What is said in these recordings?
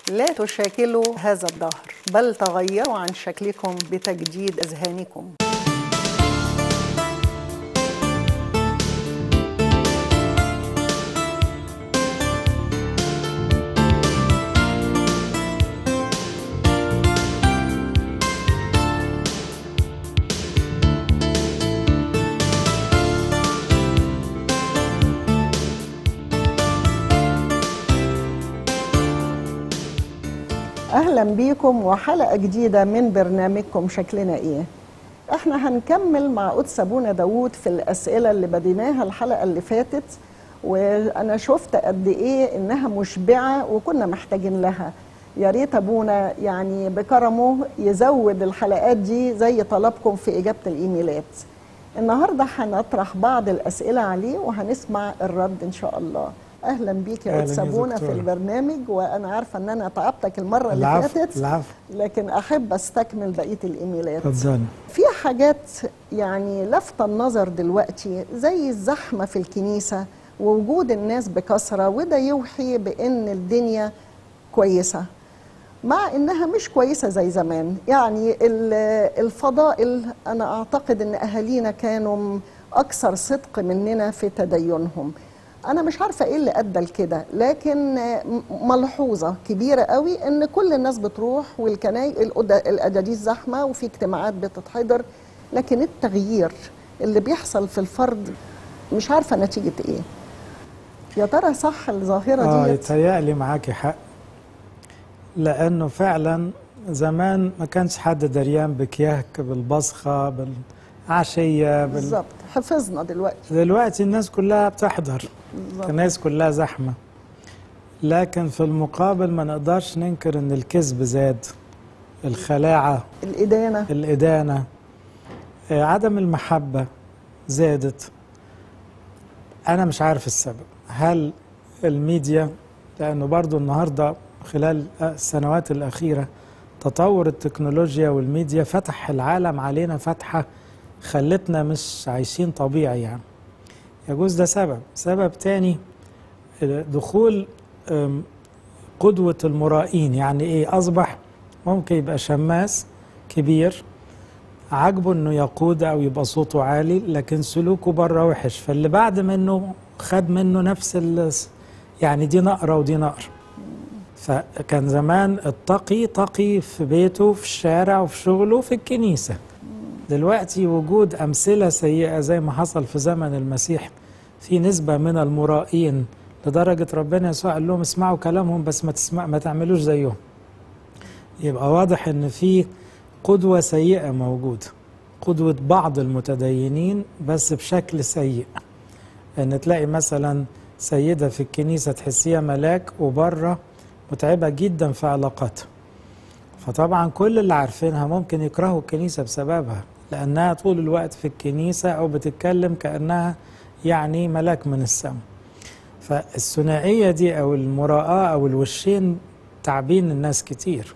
لا تشاكلوا هذا الدهر بل تغيروا عن شكلكم بتجديد اذهانكم اهلا بيكم وحلقه جديده من برنامجكم شكلنا ايه احنا هنكمل مع قدس ابونا داوود في الاسئله اللي بديناها الحلقه اللي فاتت وانا شفت قد ايه انها مشبعه وكنا محتاجين لها يا ريت ابونا يعني بكرمه يزود الحلقات دي زي طلبكم في اجابه الايميلات النهارده هنطرح بعض الاسئله عليه وهنسمع الرد ان شاء الله اهلا بيك يا أهلاً قدس يا ابونا في دكتورة. البرنامج وانا عارفه ان انا تعبتك المره اللي العفو فاتت العفو لكن احب استكمل بقيه الايميلات اتفضل في حاجات يعني لفت النظر دلوقتي زي الزحمه في الكنيسه ووجود الناس بكثره وده يوحي بان الدنيا كويسه مع انها مش كويسه زي زمان يعني ال- الفضائل انا اعتقد ان اهالينا كانوا اكثر صدق مننا في تدينهم انا مش عارفه ايه اللي ادى لكده لكن م- ملحوظه كبيره قوي ان كل الناس بتروح والكناي الأد- الاداديس زحمه وفي اجتماعات بتتحضر لكن التغيير اللي بيحصل في الفرد مش عارفه نتيجه ايه يا ترى صح الظاهره اه دي يتهيألي معاكي حق لأنه فعلا زمان ما كانش حد دريان بكياك بالبصخة بالعشية بال... بالظبط حفظنا دلوقتي دلوقتي الناس كلها بتحضر بالظبط الناس كلها زحمة لكن في المقابل ما نقدرش ننكر ان الكذب زاد الخلاعة الادانه الإدانة آه، عدم المحبة زادت أنا مش عارف السبب هل الميديا لأنه برضو النهاردة خلال السنوات الأخيرة تطور التكنولوجيا والميديا فتح العالم علينا فتحة خلتنا مش عايشين طبيعي يعني يجوز ده سبب سبب تاني آه، دخول آم، قدوة المرائين يعني إيه أصبح ممكن يبقى شماس كبير عاجبه انه يقود او يبقى صوته عالي لكن سلوكه بره وحش فاللي بعد منه خد منه نفس ال يعني دي نقره ودي نقر فكان زمان التقي تقي في بيته في الشارع وفي شغله وفي الكنيسه دلوقتي وجود امثله سيئه زي ما حصل في زمن المسيح في نسبه من المرائين لدرجه ربنا يسوع قال لهم اسمعوا كلامهم بس ما تسمع ما تعملوش زيهم يبقى واضح ان في قدوة سيئة موجودة قدوة بعض المتدينين بس بشكل سيء ان تلاقي مثلا سيدة في الكنيسة تحسيها ملاك وبره متعبة جدا في علاقاتها فطبعا كل اللي عارفينها ممكن يكرهوا الكنيسة بسببها لأنها طول الوقت في الكنيسة أو بتتكلم كأنها يعني ملاك من السماء فالثنائية دي أو المراءة أو الوشين تعبين الناس كتير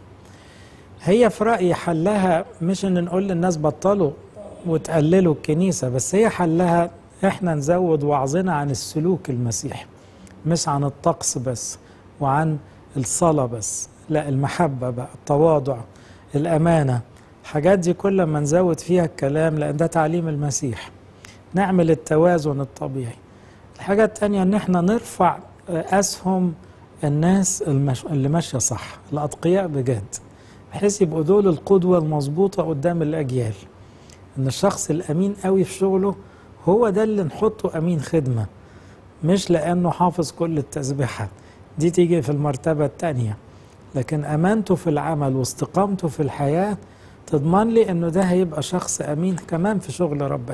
هي في رأيي حلها مش ان نقول للناس بطلوا وتقللوا الكنيسة بس هي حلها احنا نزود وعظنا عن السلوك المسيحي مش عن الطقس بس وعن الصلاة بس لا المحبة بقى التواضع الأمانة الحاجات دي كل ما نزود فيها الكلام لأن ده تعليم المسيح نعمل التوازن الطبيعي الحاجة التانية ان احنا نرفع أسهم الناس المش... اللي ماشية صح الأتقياء بجد بحيث يبقوا دول القدوة المظبوطة قدام الأجيال إن الشخص الأمين قوي في شغله هو ده اللي نحطه أمين خدمة مش لأنه حافظ كل التسبيحات دي تيجي في المرتبة التانية لكن أمانته في العمل واستقامته في الحياة تضمن لي إنه ده هيبقى شخص أمين كمان في شغل ربنا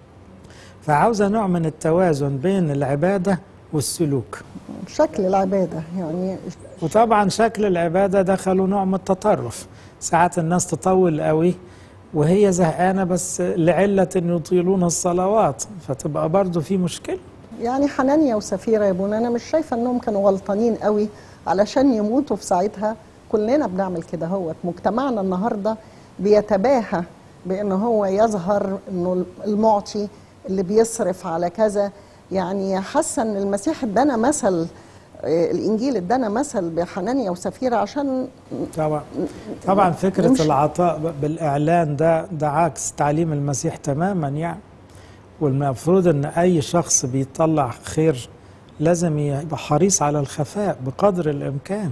فعاوزة نوع من التوازن بين العبادة والسلوك شكل العباده يعني وطبعا شكل العبادة دخلوا نوع من التطرف ساعات الناس تطول قوي وهي زهقانة بس لعلة أن يطيلون الصلوات فتبقى برضو في مشكلة يعني حنانيا وسفيرة يا ابونا أنا مش شايفة أنهم كانوا غلطانين قوي علشان يموتوا في ساعتها كلنا بنعمل كده هو مجتمعنا النهاردة بيتباهى بأن هو يظهر أنه المعطي اللي بيصرف على كذا يعني حاسة أن المسيح ادانا مثل آه، الانجيل ادانا مثل بحنانيا وسفيره عشان طبعا طبعا فكرة نمشي. العطاء ب- بالإعلان ده ده عكس تعليم المسيح تماما يعني والمفروض إن أي شخص بيطلع خير لازم يبقى حريص على الخفاء بقدر الإمكان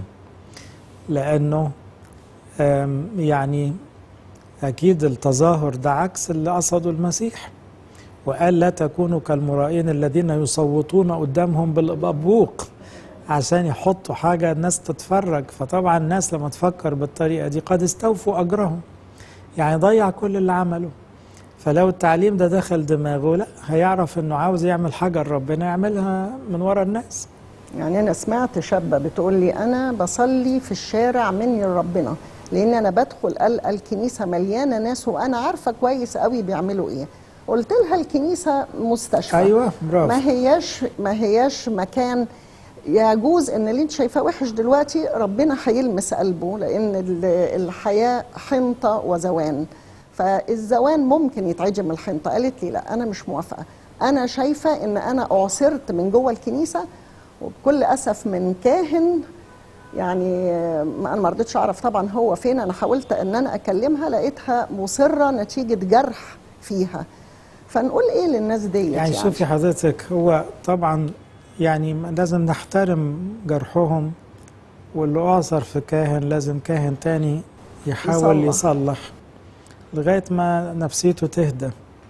لأنه آم، يعني أكيد التظاهر ده عكس اللي قصده المسيح وقال لا تكونوا كالمرائين الذين يصوتون قدامهم بالأبوق عشان يحطوا حاجة الناس تتفرج فطبعا الناس لما تفكر بالطريقة دي قد استوفوا أجرهم يعني ضيع كل اللي عمله فلو التعليم ده دخل دماغه لا هيعرف انه عاوز يعمل حاجة لربنا يعملها من ورا الناس يعني انا سمعت شابه بتقول لي انا بصلي في الشارع مني لربنا لان انا بدخل القى الكنيسه مليانه ناس وانا عارفه كويس قوي بيعملوا ايه قلت لها الكنيسه مستشفى ايوه برافو ما هياش ما هياش مكان يجوز ان اللي انت شايفاه وحش دلوقتي ربنا هيلمس قلبه لان ال- الحياه حنطه وزوان فالزوان ممكن يتعجم الحنطه قالت لي لا انا مش موافقه انا شايفه ان انا اعصرت من جوه الكنيسه وبكل اسف من كاهن يعني آه، انا ما رضيتش اعرف طبعا هو فين انا حاولت ان انا اكلمها لقيتها مصره نتيجه جرح فيها فنقول ايه للناس ديت يعني شوفي حضرتك هو طبعا يعني لازم نحترم جرحهم واللي أعصر في كاهن لازم كاهن تاني يحاول يصلح. يصلح لغاية ما نفسيته تهدى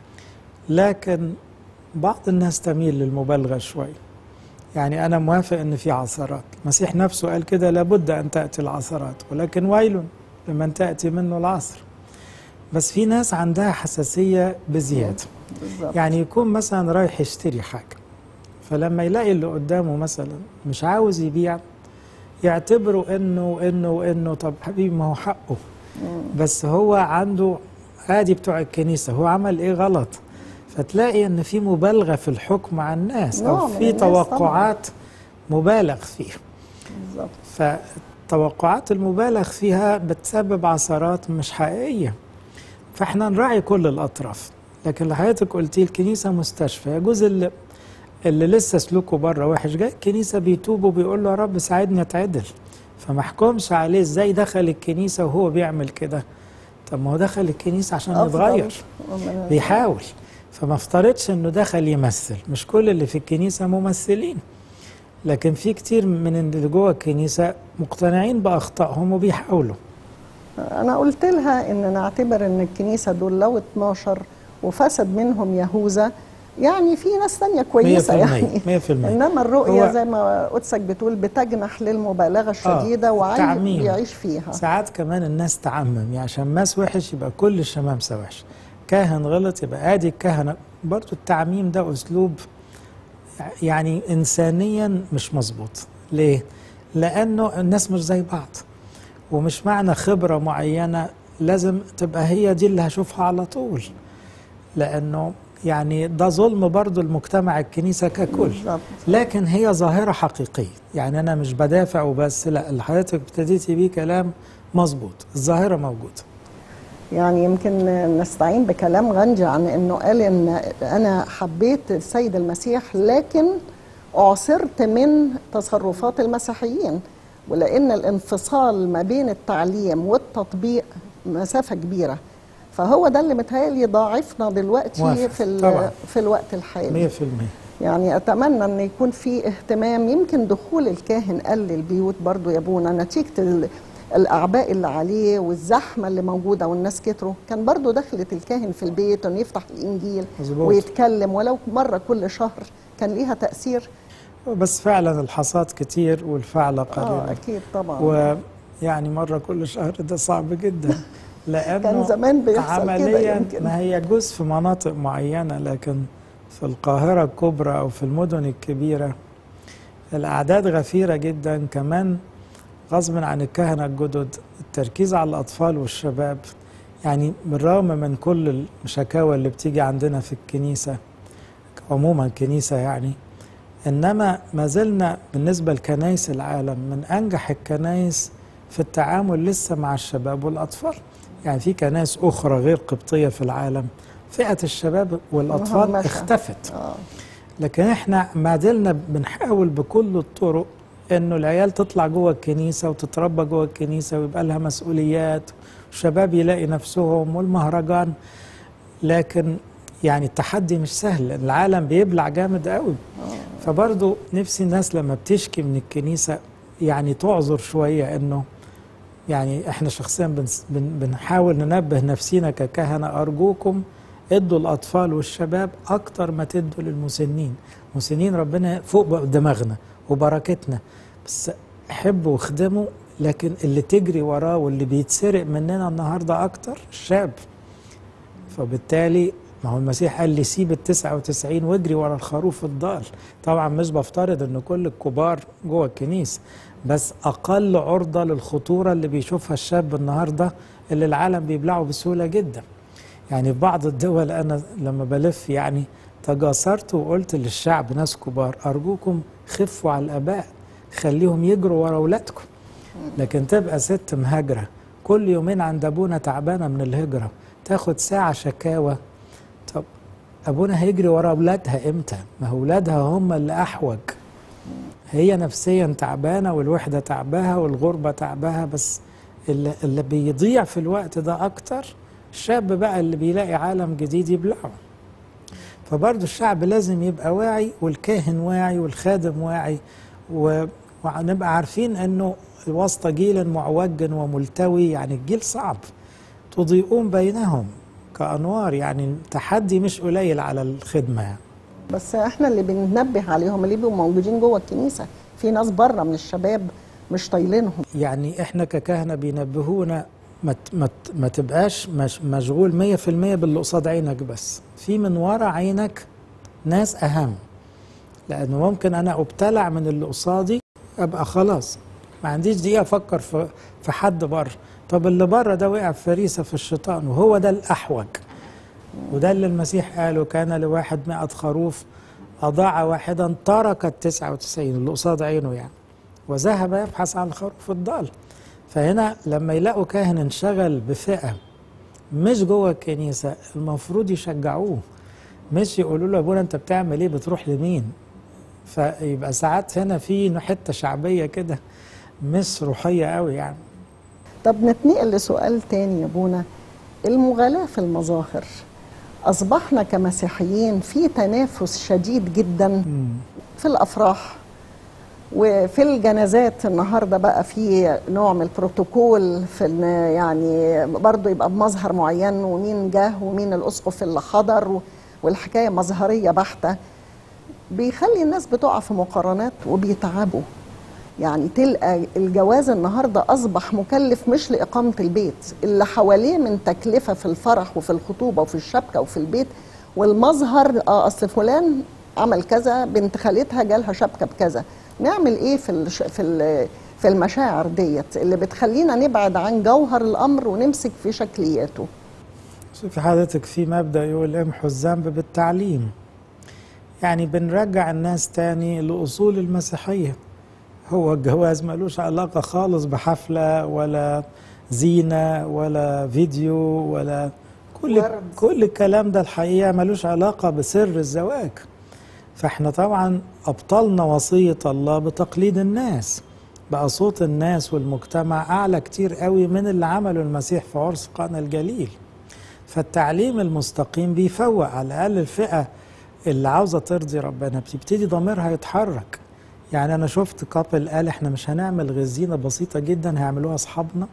لكن بعض الناس تميل للمبالغة شوي يعني أنا موافق إن في عثرات المسيح نفسه قال كده لابد أن تأتي العثرات ولكن ويل لمن تأتي منه العصر بس في ناس عندها حساسية بزيادة بالظبط. يعني يكون مثلا رايح يشتري حاجة فلما يلاقي اللي قدامه مثلا مش عاوز يبيع يعتبره انه انه انه طب حبيبي ما هو حقه بس هو عنده عادي بتوع الكنيسة هو عمل ايه غلط فتلاقي ان في مبالغة في الحكم على الناس نوع او من في الناس طبعاً. توقعات مبالغ فيها بالظبط فالتوقعات المبالغ فيها بتسبب عثرات مش حقيقية فاحنا نراعي كل الأطراف لكن اللي حضرتك قلتيه الكنيسة مستشفى يجوز اللي, اللي لسه سلوكه بره وحش جاي الكنيسة بيتوب وبيقول له يا رب ساعدني أتعدل فما احكمش عليه ازاي دخل الكنيسة وهو بيعمل كده طب ما هو دخل الكنيسة عشان أفضل يتغير ومن- بيحاول فما افترضش انه دخل يمثل مش كل اللي في الكنيسة ممثلين لكن في كتير من اللي جوه الكنيسة مقتنعين بأخطائهم وبيحاولوا انا قلت لها ان نعتبر ان الكنيسه دول لو 12 وفسد منهم يهوذا يعني في ناس تانية كويسة يعني 100% انما الرؤية هو- زي ما قدسك بتقول بتجنح للمبالغة الشديدة وعايز التعميم. بيعيش فيها ساعات كمان الناس تعمم يعني عشان ماس وحش يبقى كل الشمامسة وحش كاهن غلط يبقى ادي الكهنة برضو التعميم ده اسلوب يعني انسانيا مش مظبوط ليه لانه الناس مش زي بعض ومش معنى خبرة معينة لازم تبقى هي دي اللي هشوفها على طول لانه يعني ده ظلم برضو المجتمع الكنيسة ككل بالظبط. لكن هي ظاهرة حقيقية يعني أنا مش بدافع وبس لا اللي حضرتك ابتديتي بيه كلام مظبوط الظاهرة موجودة يعني يمكن نستعين بكلام غنجي عن انه قال ان انا حبيت السيد المسيح لكن اعصرت من تصرفات المسيحيين ولان الانفصال ما بين التعليم والتطبيق مسافه كبيره فهو ده اللي متهيألي ضاعفنا دلوقتي موافق. في ال- طبعاً. في الوقت الحالي 100% يعني اتمنى ان يكون في اهتمام يمكن دخول الكاهن قل البيوت برضو يا ابونا نتيجه ال- الاعباء اللي عليه والزحمه اللي موجوده والناس كتروا كان برضو دخلت الكاهن في البيت انه يفتح الانجيل مظبوط. ويتكلم ولو مره كل شهر كان ليها تاثير بس فعلا الحصاد كتير والفعلة اه قليلة اكيد طبعا ويعني مرة كل شهر ده صعب جدا لأنه كان زمان بيحصل كده عمليا يمكن ما هي يجوز في مناطق معينة لكن في القاهرة الكبرى أو في المدن الكبيرة الأعداد غفيرة جدا كمان غصب عن الكهنة الجدد التركيز على الأطفال والشباب يعني بالرغم من كل الشكاوى اللي بتيجي عندنا في الكنيسة عموما الكنيسة يعني إنما ما زلنا بالنسبة لكنايس العالم من أنجح الكنايس في التعامل لسه مع الشباب والأطفال يعني في كنائس أخرى غير قبطية في العالم فئة الشباب والأطفال مهمشة. اختفت اه لكن احنا ما زلنا بنحاول بكل الطرق انه العيال تطلع جوه الكنيسه وتتربى جوه الكنيسه ويبقى لها مسؤوليات والشباب يلاقي نفسهم والمهرجان لكن يعني التحدي مش سهل العالم بيبلع جامد قوي فبرضه نفسي الناس لما بتشكي من الكنيسه يعني تعذر شويه انه يعني احنا شخصيا بنس- بن- بنحاول ننبه نفسينا ككهنه ارجوكم ادوا الاطفال والشباب اكتر ما تدوا للمسنين مسنين ربنا فوق دماغنا وبركتنا بس حبوا واخدموا لكن اللي تجري وراه واللي بيتسرق مننا النهارده اكتر الشاب فبالتالي ما هو المسيح قال لي سيب ال 99 واجري ورا الخروف الضال طبعا مش بفترض ان كل الكبار جوه الكنيسه بس اقل عرضه للخطوره اللي بيشوفها الشاب النهارده اللي العالم بيبلعه بسهوله جدا يعني في بعض الدول انا لما بلف يعني تجاسرت وقلت للشعب ناس كبار ارجوكم خفوا على الاباء خليهم يجروا ورا اولادكم لكن تبقى ست مهاجره كل يومين عند ابونا تعبانه من الهجره تاخد ساعه شكاوى طب ابونا هيجري ورا اولادها امتى ما هو اولادها هم اللي احوج هي نفسيا تعبانه والوحده تعباها والغربه تعباها بس اللي, اللي بيضيع في الوقت ده اكتر الشاب بقى اللي بيلاقي عالم جديد يبلعه فبرضه الشعب لازم يبقى واعي والكاهن واعي والخادم واعي و... ونبقى عارفين انه وسط جيل معوج وملتوي يعني الجيل صعب تضيئون بينهم كأنوار يعني تحدي مش قليل على الخدمة يعني. بس احنا اللي بننبه عليهم اللي بيبقوا موجودين جوه الكنيسه في ناس بره من الشباب مش طايلينهم يعني احنا ككهنة بينبهونا ما ت- ما ت- ما تبقاش مش مشغول مية في المية باللي قصاد عينك بس في من ورا عينك ناس أهم لأنه ممكن أنا أبتلع من اللي قصادي أبقى خلاص ما عنديش دقيقة أفكر في في حد بره طب اللي بره ده وقع في فريسة في الشيطان وهو ده الأحوج وده اللي المسيح قاله كان لواحد مئة خروف أضاع واحدا ترك التسعة وتسعين اللي قصاد عينه يعني وذهب يبحث عن الخروف الضال فهنا لما يلاقوا كاهن انشغل بفئة مش جوه الكنيسة المفروض يشجعوه مش يقولوا له يا ابونا انت بتعمل ايه بتروح لمين فيبقى ساعات هنا في حتة شعبية كده مش روحية قوي يعني طب نتنقل لسؤال تاني يا بونا المغالاة في المظاهر أصبحنا كمسيحيين في تنافس شديد جدا في الأفراح وفي الجنازات النهارده بقى في نوع من البروتوكول في ان يعني برضه يبقى بمظهر معين ومين جه ومين الاسقف اللي حضر و- والحكايه مظهريه بحته بيخلي الناس بتقع في مقارنات وبيتعبوا يعني تلقى الجواز النهارده اصبح مكلف مش لاقامه البيت اللي حواليه من تكلفه في الفرح وفي الخطوبه وفي الشبكه وفي البيت والمظهر اه اصل فلان عمل كذا بنت خالتها جالها شبكه بكذا نعمل ايه في الش... في ال... في المشاعر ديت اللي بتخلينا نبعد عن جوهر الامر ونمسك في شكلياته شوفي حضرتك في مبدأ يقول امحوا الذنب بالتعليم يعني بنرجع الناس تاني لأصول المسيحية هو الجواز ملوش علاقة خالص بحفلة ولا زينة ولا فيديو ولا كل ورد. كل الكلام ده الحقيقة ملوش علاقة بسر الزواج فاحنا طبعا أبطلنا وصية الله بتقليد الناس بقى صوت الناس والمجتمع أعلى كتير قوي من اللي عمله المسيح في عرس قانا الجليل فالتعليم المستقيم بيفوق على الأقل الفئة اللي عاوزة ترضي ربنا بتبتدي ضميرها يتحرك يعني أنا شفت كابل قال إحنا مش هنعمل غير زينة بسيطة جدا هيعملوها أصحابنا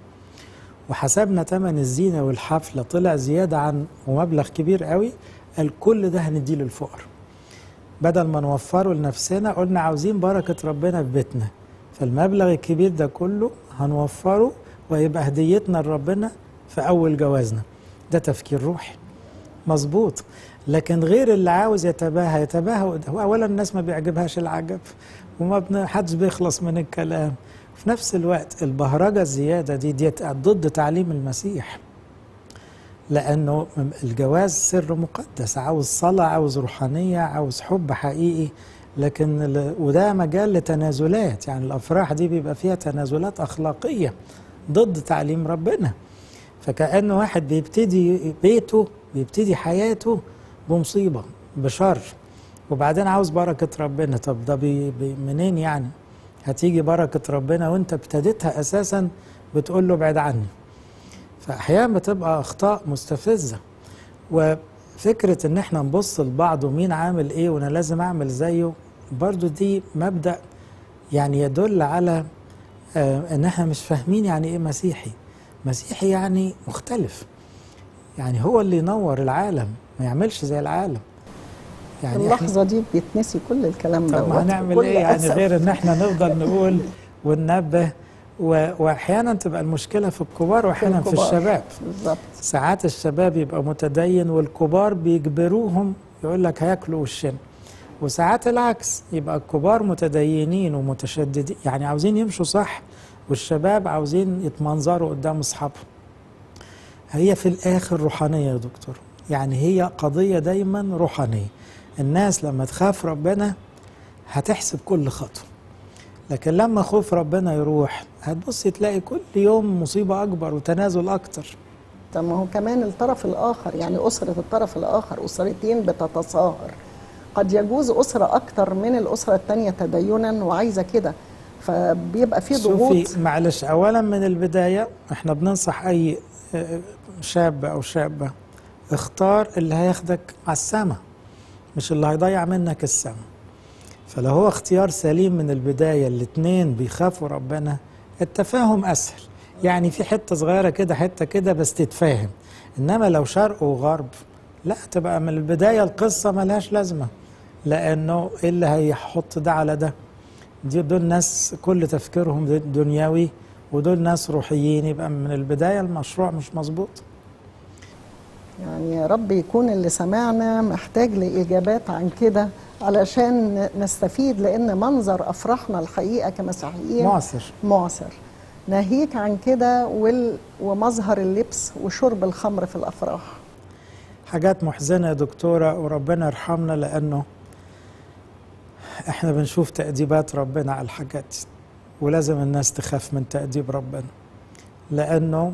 وحسبنا تمن الزينة والحفلة طلع زيادة عن ومبلغ كبير قوي قال كل ده هنديه للفقراء بدل ما نوفره لنفسنا قلنا عاوزين بركة ربنا في بيتنا فالمبلغ الكبير ده كله هنوفره ويبقى هديتنا لربنا في أول جوازنا ده تفكير روحي مظبوط لكن غير اللي عاوز يتباهى يتباهى هو اولا الناس ما بيعجبهاش العجب وما بن- حدش بيخلص من الكلام في نفس الوقت البهرجه الزياده دي دي ضد تعليم المسيح لانه الجواز سر مقدس عاوز صلاه عاوز روحانيه عاوز حب حقيقي لكن ال- وده مجال لتنازلات يعني الافراح دي بيبقى فيها تنازلات اخلاقيه ضد تعليم ربنا فكأنه واحد بيبتدي بيته بيبتدي حياته بمصيبة بشر وبعدين عاوز بركة ربنا طب ده بي بي منين يعني هتيجي بركة ربنا وانت ابتديتها اساسا بتقول له ابعد عني فاحيانا بتبقى اخطاء مستفزة وفكرة ان احنا نبص لبعض ومين عامل ايه وانا لازم اعمل زيه برضو دي مبدأ يعني يدل على آه ان احنا مش فاهمين يعني ايه مسيحي مسيحي يعني مختلف يعني هو اللي ينور العالم ما يعملش زي العالم يعني اللحظة دي بيتنسي كل الكلام ده طب ما هنعمل ايه يعني أسف. غير ان احنا نفضل نقول وننبه و... واحيانا تبقى المشكله في الكبار واحيانا في, في الشباب بالظبط ساعات الشباب يبقى متدين والكبار بيجبروهم يقول لك هياكلوا وشنا وساعات العكس يبقى الكبار متدينين ومتشددين يعني عاوزين يمشوا صح والشباب عاوزين يتمنظروا قدام اصحابهم هي في الاخر روحانيه يا دكتور يعني هي قضيه دايما روحانيه الناس لما تخاف ربنا هتحسب كل خطوه لكن لما خوف ربنا يروح هتبص تلاقي كل يوم مصيبه اكبر وتنازل اكتر طب ما هو كمان الطرف الاخر يعني اسره الطرف الاخر اسرتين بتتصاهر قد يجوز اسره اكتر من الاسره الثانيه تدينا وعايزه كده فبيبقى في ضغوط شوفي معلش اولا من البدايه احنا بننصح اي شاب او شابه اختار اللي هياخدك على السما مش اللي هيضيع منك السما فلو هو اختيار سليم من البدايه الاتنين بيخافوا ربنا التفاهم اسهل يعني في حته صغيره كده حته كده بس تتفاهم انما لو شرق وغرب لا تبقى من البدايه القصه ملهاش لازمه لانه ايه اللي هيحط ده على ده دي دول ناس كل تفكيرهم دنيوي ودول ناس روحيين يبقى من البدايه المشروع مش مظبوط يعني يا رب يكون اللي سمعنا محتاج لإجابات عن كده علشان نستفيد لأن منظر أفراحنا الحقيقة كمسيحيين معسر معسر ناهيك عن كده وال... ومظهر اللبس وشرب الخمر في الأفراح حاجات محزنة يا دكتورة وربنا يرحمنا لأنه احنا بنشوف تأديبات ربنا على الحاجات دي ولازم الناس تخاف من تأديب ربنا لأنه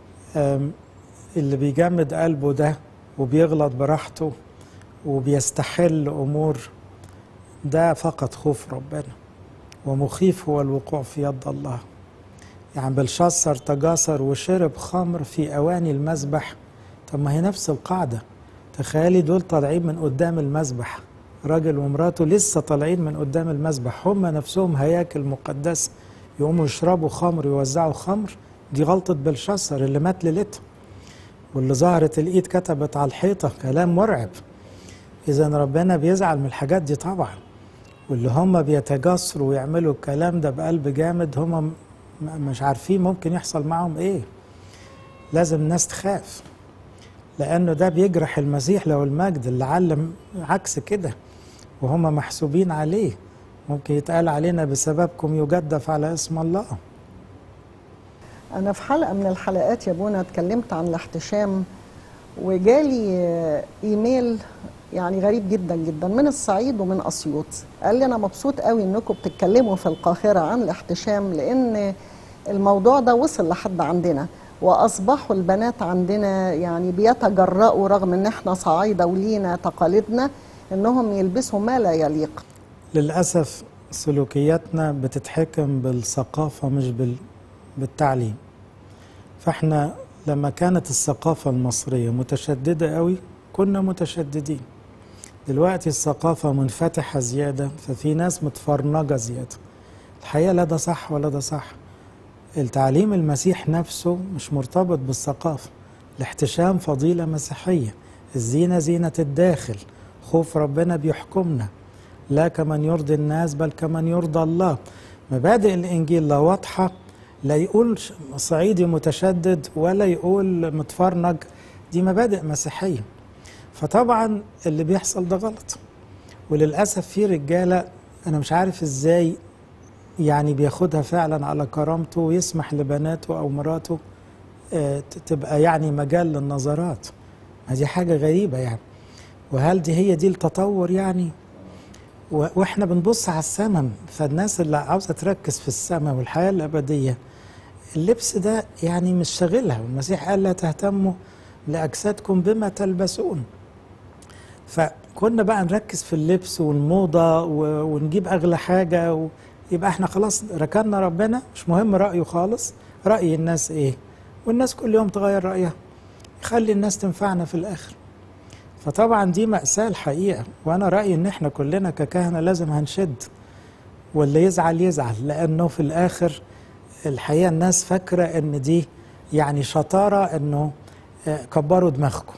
اللي بيجمد قلبه ده وبيغلط براحته وبيستحل أمور ده فقط خوف ربنا ومخيف هو الوقوع في يد الله يعني بلشصر تجاسر وشرب خمر في أواني المذبح طب ما هي نفس القاعدة تخيلي دول طالعين من قدام المذبح راجل ومراته لسه طالعين من قدام المذبح هم نفسهم هياكل مقدسة يقوموا يشربوا خمر يوزعوا خمر دي غلطة بلشصر اللي مات ليلتها واللي ظهرت الايد كتبت على الحيطة كلام مرعب إذا ربنا بيزعل من الحاجات دي طبعا واللي هم بيتجسروا ويعملوا الكلام ده بقلب جامد هم مش عارفين ممكن يحصل معهم ايه لازم الناس تخاف لأنه ده بيجرح المسيح لو المجد اللي علم عكس كده وهم محسوبين عليه ممكن يتقال علينا بسببكم يجدف على اسم الله أنا في حلقة من الحلقات يا بونا اتكلمت عن الاحتشام وجالي إيميل يعني غريب جدا جدا من الصعيد ومن أسيوط قال لي أنا مبسوط قوي إنكم بتتكلموا في القاهرة عن الاحتشام لأن الموضوع ده وصل لحد عندنا واصبحوا البنات عندنا يعني بيتجرأوا رغم ان احنا صعايده ولينا تقاليدنا انهم يلبسوا ما لا يليق للاسف سلوكياتنا بتتحكم بالثقافه مش بال... بالتعليم فاحنا لما كانت الثقافه المصريه متشدده قوي كنا متشددين دلوقتي الثقافه منفتحه زياده ففي ناس متفرنجه زياده الحقيقه لا ده صح ولا ده صح التعليم المسيح نفسه مش مرتبط بالثقافة الاحتشام فضيلة مسيحية الزينة زينة الداخل خوف ربنا بيحكمنا لا كمن يرضي الناس بل كمن يرضى الله مبادئ الإنجيل لا واضحة لا يقول صعيدي متشدد ولا يقول متفرنج دي مبادئ مسيحية فطبعا اللي بيحصل ده غلط وللأسف في رجالة أنا مش عارف إزاي يعني بياخدها فعلا على كرامته ويسمح لبناته او مراته تبقى يعني مجال للنظرات دي حاجة غريبة يعني وهل دي هي دي التطور يعني واحنا بنبص على السماء فالناس اللي عاوزة تركز في السماء والحياة الأبدية اللبس ده يعني مش شاغلها والمسيح قال لا تهتموا لأجسادكم بما تلبسون فكنا بقى نركز في اللبس والموضة ونجيب أغلى حاجة و... يبقى احنا خلاص ركننا ربنا مش مهم رأيه خالص رأي الناس ايه والناس كل يوم تغير رأيها يخلي الناس تنفعنا في الآخر فطبعا دي مأساة الحقيقة وأنا رأيي إن إحنا كلنا ككهنة لازم هنشد واللي يزعل يزعل لأنه في الآخر الحقيقة الناس فاكرة إن دي يعني شطارة إنه كبروا دماغكم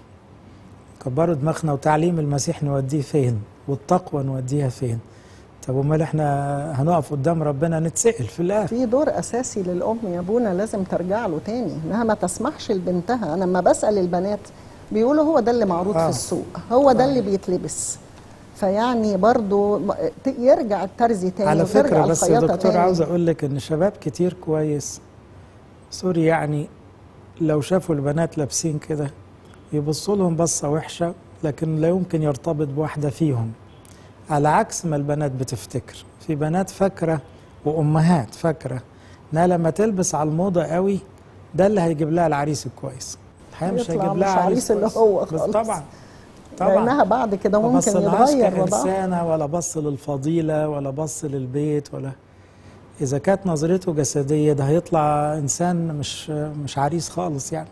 كبروا دماغنا وتعليم المسيح نوديه فين والتقوى نوديها فين طب امال احنا هنقف قدام ربنا نتسأل في الاخر في دور اساسي للام يا ابونا لازم ترجع له تاني انها ما تسمحش لبنتها انا لما بسال البنات بيقولوا هو ده اللي معروض آه. في السوق هو ده اللي بيتلبس فيعني برضو يرجع الترزي تاني على وترجع فكره بس يا الخياطة دكتور تاني. عاوز اقول لك ان شباب كتير كويس سوري يعني لو شافوا البنات لابسين كده يبصوا لهم بصه وحشه لكن لا يمكن يرتبط بواحده فيهم على عكس ما البنات بتفتكر في بنات فاكره وامهات فاكره انها لما تلبس على الموضه قوي ده اللي هيجيب لها العريس الكويس الحقيقه مش يطلع هيجيب لها مش عريس عريس اللي كويس. هو بس خالص. طبعا طبعا لانها بعد كده ما ممكن بصلهاش يتغير وضعها كإنسانة ولا بص للفضيلة ولا بص للبيت ولا إذا كانت نظرته جسدية ده هيطلع إنسان مش مش عريس خالص يعني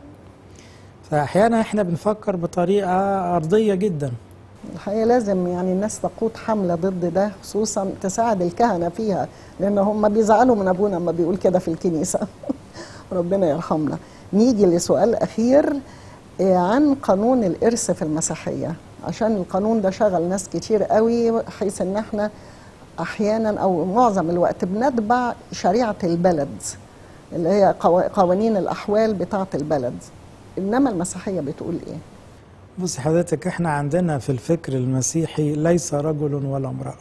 فأحيانا إحنا بنفكر بطريقة أرضية جدا الحقيقه لازم يعني الناس تقود حمله ضد ده خصوصا تساعد الكهنه فيها لان هم بيزعلوا من ابونا لما بيقول كده في الكنيسه ربنا يرحمنا نيجي لسؤال اخير آه، عن قانون الارث في المسيحيه عشان القانون ده شغل ناس كتير قوي حيث ان احنا احيانا او معظم الوقت بنتبع شريعه البلد اللي هي قوا- قوانين الاحوال بتاعه البلد انما المسيحيه بتقول ايه بص حضرتك إحنا عندنا في الفكر المسيحي ليس رجل ولا امرأة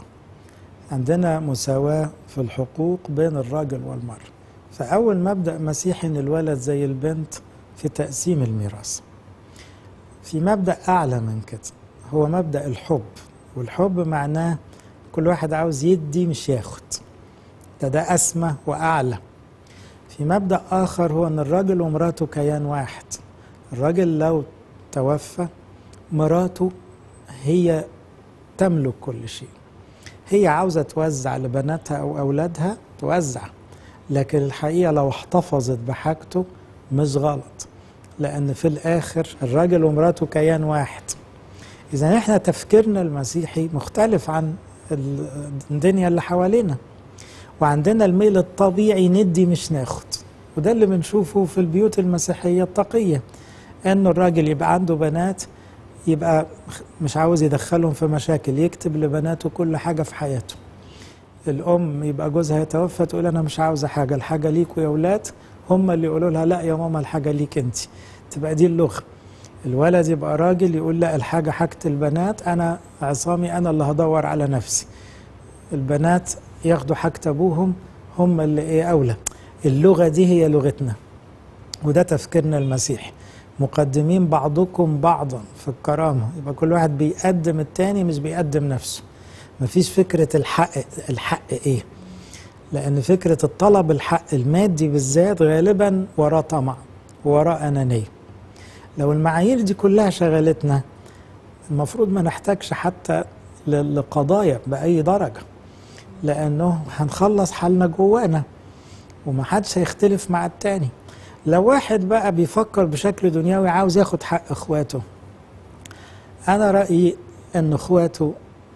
عندنا مساواة في الحقوق بين الراجل والمرأة فأول مبدأ مسيحي إن الولد زي البنت في تقسيم الميراث في مبدأ أعلى من كده هو مبدأ الحب والحب معناه كل واحد عاوز يدي مش ياخد ده ده أسمى وأعلى في مبدأ آخر هو أن الراجل ومراته كيان واحد الراجل لو توفى مراته هي تملك كل شيء هي عاوزة توزع لبناتها أو أولادها توزع لكن الحقيقة لو احتفظت بحاجته مش غلط لأن في الآخر الراجل ومراته كيان واحد إذا إحنا تفكيرنا المسيحي مختلف عن ال- الدنيا اللي حوالينا وعندنا الميل الطبيعي ندي مش ناخد وده اللي بنشوفه في البيوت المسيحية التقية إنه الراجل يبقى عنده بنات يبقى مش عاوز يدخلهم في مشاكل يكتب لبناته كل حاجة في حياته الأم يبقى جوزها يتوفى تقول أنا مش عاوزة حاجة الحاجة ليكوا يا ولاد هم اللي يقولوا لها لا يا ماما الحاجة ليك أنت تبقى دي اللغة الولد يبقى راجل يقول لا الحاجة حاجة البنات أنا عصامي أنا اللي هدور على نفسي البنات ياخدوا حاجة أبوهم هم اللي إيه أولى اللغة دي هي لغتنا وده تفكيرنا المسيحي مقدمين بعضكم بعضا في الكرامة يبقى كل واحد بيقدم التاني مش بيقدم نفسه مفيش فكرة الحق الحق ايه لأن فكرة الطلب الحق المادي بالذات غالبا وراه طمع وراه أنانية لو المعايير دي كلها شغلتنا المفروض ما نحتاجش حتى ل- لقضايا بأي درجة لأنه هنخلص حالنا جوانا ومحدش هيختلف مع التاني لو واحد بقى بيفكر بشكل دنيوي عاوز ياخد حق اخواته انا رايي ان اخواته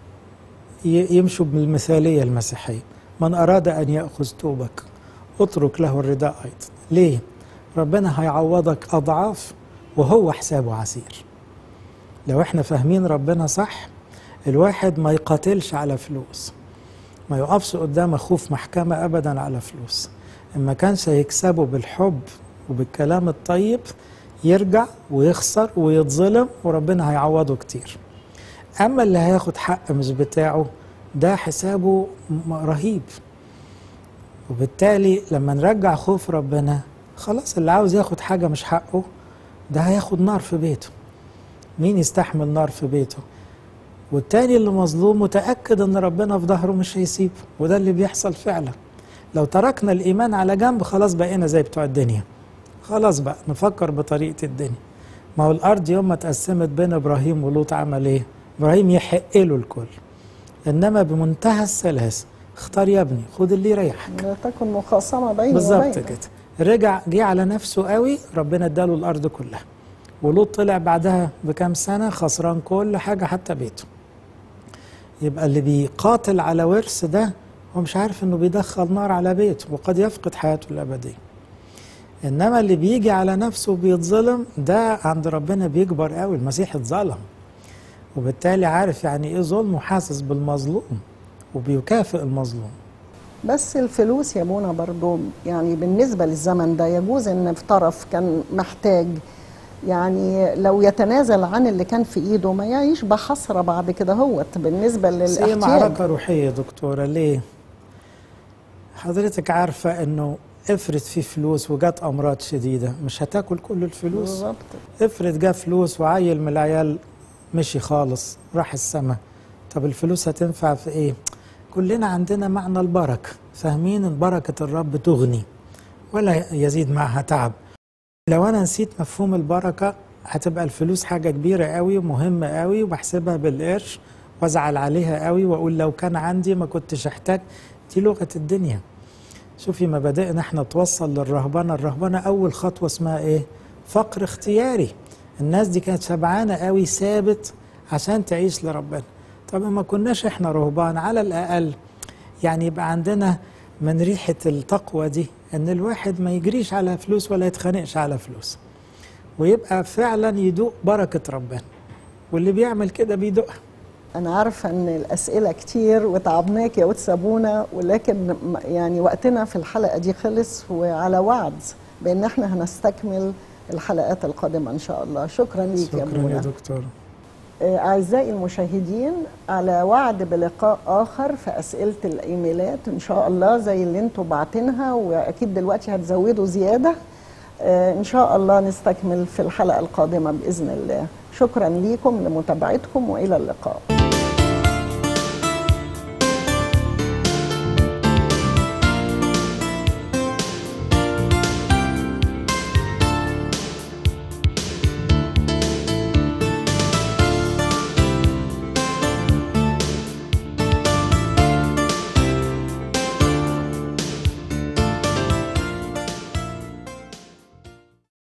ي- يمشوا بالمثاليه المسيحيه من اراد ان ياخذ توبك اترك له الرداء ايضا ليه ربنا هيعوضك اضعاف وهو حسابه عسير لو احنا فاهمين ربنا صح الواحد ما يقاتلش على فلوس ما يقفش قدام اخوه في محكمه ابدا على فلوس اما كانش هيكسبه بالحب وبالكلام الطيب يرجع ويخسر ويتظلم وربنا هيعوضه كتير اما اللي هياخد حق مش بتاعه ده حسابه م- رهيب وبالتالي لما نرجع خوف ربنا خلاص اللي عاوز ياخد حاجة مش حقه ده هياخد نار في بيته مين يستحمل نار في بيته والتاني اللي مظلوم متأكد ان ربنا في ظهره مش هيسيبه وده اللي بيحصل فعلا لو تركنا الإيمان على جنب خلاص بقينا زي بتوع الدنيا خلاص بقى نفكر بطريقة الدنيا ما هو الأرض يوم ما اتقسمت بين إبراهيم ولوط عمل إيه؟ إبراهيم يحق له الكل إنما بمنتهى السلاسة اختار يا ابني خد اللي يريحك لا تكن مخاصمة بيني بالظبط وبينك كده رجع جه على نفسه قوي ربنا اداله الارض كلها ولوط طلع بعدها بكام سنه خسران كل حاجه حتى بيته يبقى اللي بيقاتل على ورث ده هو مش عارف انه بيدخل نار على بيته وقد يفقد حياته الابديه انما اللي بيجي على نفسه بيتظلم ده عند ربنا بيكبر قوي المسيح اتظلم وبالتالي عارف يعني ايه ظلم وحاسس بالمظلوم وبيكافئ المظلوم بس الفلوس يا ابونا برضو يعني بالنسبة للزمن ده يجوز ان في طرف كان محتاج يعني لو يتنازل عن اللي كان في ايده ما يعيش بحسرة بعد كده هوت بالنسبة بس هي للاحتياج معركة روحية يا دكتورة ليه؟ حضرتك عارفة انه افرض في فلوس وجات امراض شديدة مش هتاكل كل الفلوس بالظبط افرض جا فلوس وعيل من العيال مشي خالص راح السما طب الفلوس هتنفع في ايه؟ كلنا عندنا معنى البركة فاهمين ان بركة الرب تغني ولا يزيد معها تعب لو انا نسيت مفهوم البركة هتبقى الفلوس حاجة كبيرة قوي ومهمة قوي وبحسبها بالقرش وازعل عليها قوي واقول لو كان عندي ما كنتش احتاج دي لغة الدنيا شوفي مبادئنا احنا توصل للرهبنة الرهبنة اول خطوة اسمها ايه فقر اختياري الناس دي كانت شبعانة قوي ثابت عشان تعيش لربنا طب ما كناش احنا رهبان على الاقل يعني يبقى عندنا من ريحة التقوى دي ان الواحد ما يجريش على فلوس ولا يتخانقش على فلوس ويبقى فعلا يدوق بركة ربنا واللي بيعمل كده بيدوقها أنا عارفة إن الأسئلة كتير وتعبناك يا قدس أبونا ولكن م- يعني وقتنا في الحلقة دي خلص وعلى وعد بأن احنا هنستكمل الحلقات القادمة إن شاء الله شكرا ليك يا شكرا يا أبونا دكتور آه، أعزائي المشاهدين على وعد بلقاء آخر في أسئلة الإيميلات إن شاء الله زي اللي انتوا بعتينها وأكيد دلوقتي هتزودوا زيادة آه، إن شاء الله نستكمل في الحلقة القادمة بإذن الله شكرا ليكم لمتابعتكم وإلى اللقاء